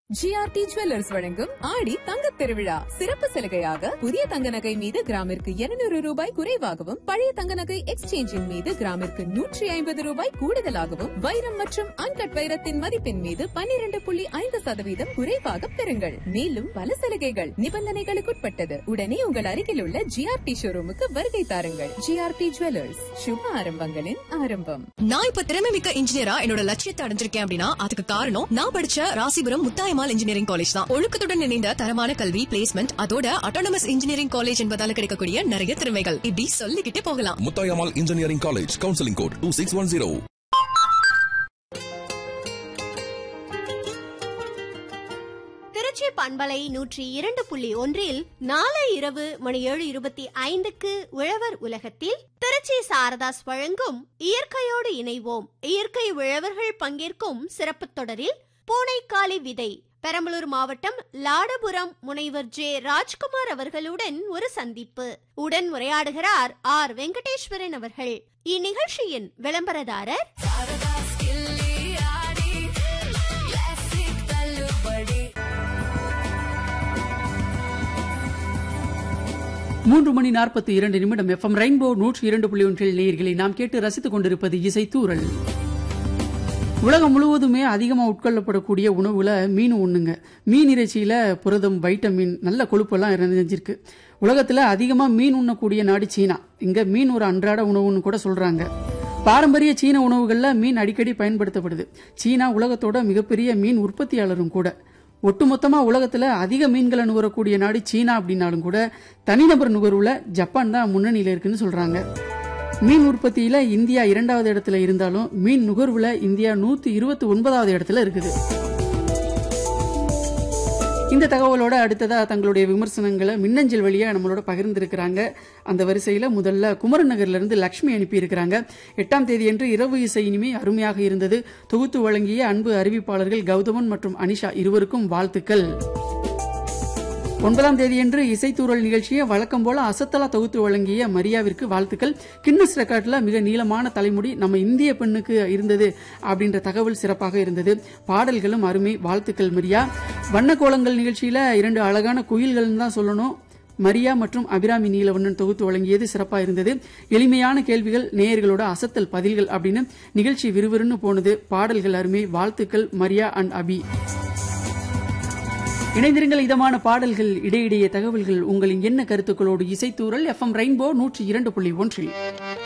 GRT jewellers வழங்கும் ஆடி தங்கத் திருவிழா சிறப்பு சலுகையாக புதிய தங்க நகை மீது கிராமிற்கு 200 ரூபாய் குறைவாகவும் பழைய தங்க நகை எக்ஸ்சேஞ்சின் மீது கிராமிற்கு நூற்றி ஐம்பது ரூபாய் கூடுதலாகவும் வைரம் மற்றும் அன்கட் வைரத்தின் மதிப்பின் மீது 12.5% புள்ளி ஐந்து சதவீதம் குறைவாக பெறுங்கள் மேலும் பல சலுகைகள் நிபந்தனைகளுக்குட்பட்டது உடனே உங்கள் அருகில் உள்ள ஜிஆர்டி ஷோரூமுக்கு வருகை தாருங்கள் ஜிஆர்டி ஜுவல்லர்ஸ் சுப ஆரம்பங்களின் ஆரம்பம் நான் இப்ப திறமை மிக்க இன்ஜினியரா என்னோட லட்சியத்தை அடைஞ்சிருக்கேன் அப்படின்னா அதுக்கு காரணம் நான் படிச்ச ராசிபுரம் முத்தாயமால் இன்ஜினியரிங் காலேஜ் தான் ஒழுக்கத்துடன் இணைந்த தரமான கல்வி பிளேஸ்மெண்ட் அதோட அட்டானமஸ் இன்ஜினியரிங் காலேஜ் என்பதால கிடைக்கக்கூடிய நிறைய திறமைகள் இப்படி சொல்லிக்கிட்டே போகலாம் Muthayammal engineering college counselling code two six one zero Trichy பண்பலை நூற்றி இரண்டு புள்ளி ஒன்றில் நாளை இரவு மணி ஏழு இருபத்தி ஐந்துக்கு உழவர் உலகத்தில் திருச்சி சாரதாஸ் வழங்கும் இயற்கையோடு இணைவோம் இயற்கை உழவர்கள் பங்கேற்கும் சிறப்பு தொடரில் பூனைக்காலி விதை பெரம்பலூர் மாவட்டம் லாடபுரம் முனைவர் ஜே ராஜ்குமார் அவர்களுடன் ஒரு சந்திப்பு உடன் உரையாடுகிறார் ஆர் வெங்கடேஸ்வரன் அவர்கள் இந்நிகழ்ச்சியின் விளம்பரதாரர் மூன்று மணி நாற்பத்தி இரண்டு நிமிடம் எஃப்எம் ரெயின்போ நூற்றி இரண்டு புள்ளி ஒன்றில் நேயர்களை நாம் கேட்டு ரசித்துக் கொண்டிருப்பது இசை தூரல் உலகம் முழுவதுமே அதிகமாக உட்கொள்ளப்படக்கூடிய உணவுல மீன் ஒண்ணுங்க மீன் இறைச்சியில புரதம் வைட்டமின் நல்ல கொழுப்பெல்லாம் நிறைஞ்சிருக்கு உலகத்துல அதிகமாக மீன் உண்ணக்கூடிய நாடு சீனா இங்க மீன் ஒரு அன்றாட உணவுன்னு கூட சொல்றாங்க பாரம்பரிய சீன உணவுகள்ல மீன் அடிக்கடி பயன்படுத்தப்படுது சீனா உலகத்தோட மிகப்பெரிய மீன் உற்பத்தியாளரும் கூட ஒட்டுமொத்தமா உலகத்துல அதிக மீன்களை நுகரக்கூடிய நாடு சீனா அப்படின்னாலும் கூட தனிநபர் நுகர்வுல ஜப்பான் தான் முன்னணியில இருக்குன்னு சொல்றாங்க மீன் உற்பத்தியில இந்தியா இரண்டாவது இடத்துல இருந்தாலும் மீன் நுகர்வுல இந்தியா நூத்தி இருபத்தி ஒன்பதாவது இடத்துல இருக்குது இந்த தகவலோட அடுத்ததா தங்களுடைய விமர்சனங்களை மின்னஞ்சல் வழியா நம்மளோட பகிர்ந்திருக்கிறாங்க அந்த வரிசையில முதல்ல குமரன் நகர்ல இருந்து லட்சுமி அனுப்பியிருக்கிறாங்க எட்டாம் தேதி என்று இரவு இசை இனிமே அருமையாக இருந்தது தொகுத்து வழங்கிய அன்பு அறிவிப்பாளர்கள் கௌதமன் மற்றும் அனிஷா இருவருக்கும் வாழ்த்துக்கள் ஒன்பதாம் தேதியன்று இசைத்தூரல் நிகழ்ச்சியை வழக்கம் போல அசத்தலா தொகுத்து வழங்கிய மரியாவிற்கு வாழ்த்துக்கள் கின்னஸ் ரெக்கார்ட்ல மிக நீளமான தலைமுடி நம்ம இந்திய பெண்ணுக்கு இருந்தது அப்படின்ற தகவல் சிறப்பாக இருந்தது பாடல்களும் அருமை வாழ்த்துக்கள் மரியா வண்ணக்கோலங்கள் நிகழ்ச்சியில இரண்டு அழகான குயில்கள் தான் சொல்லணும் மரியா மற்றும் அபிராமி நீலவண்ணன் தொகுத்து வழங்கியது சிறப்பா இருந்தது எளிமையான கேள்விகள் நேயர்களோட அசத்தல் பதில்கள் அப்படின்னு நிகழ்ச்சி விறுவிறுன்னு போனது பாடல்கள் அருமை வாழ்த்துக்கள் மரியா அண்ட் அபி இணைந்திருங்கள் இதமான பாடல்கள் இடையிடையே தகவல்கள் உங்களின் என்ன கருத்துக்களோடு இசைத்தூரல் எஃப்எம் ரெயின்போ நூற்றி இரண்டு புள்ளி ஒன்றில்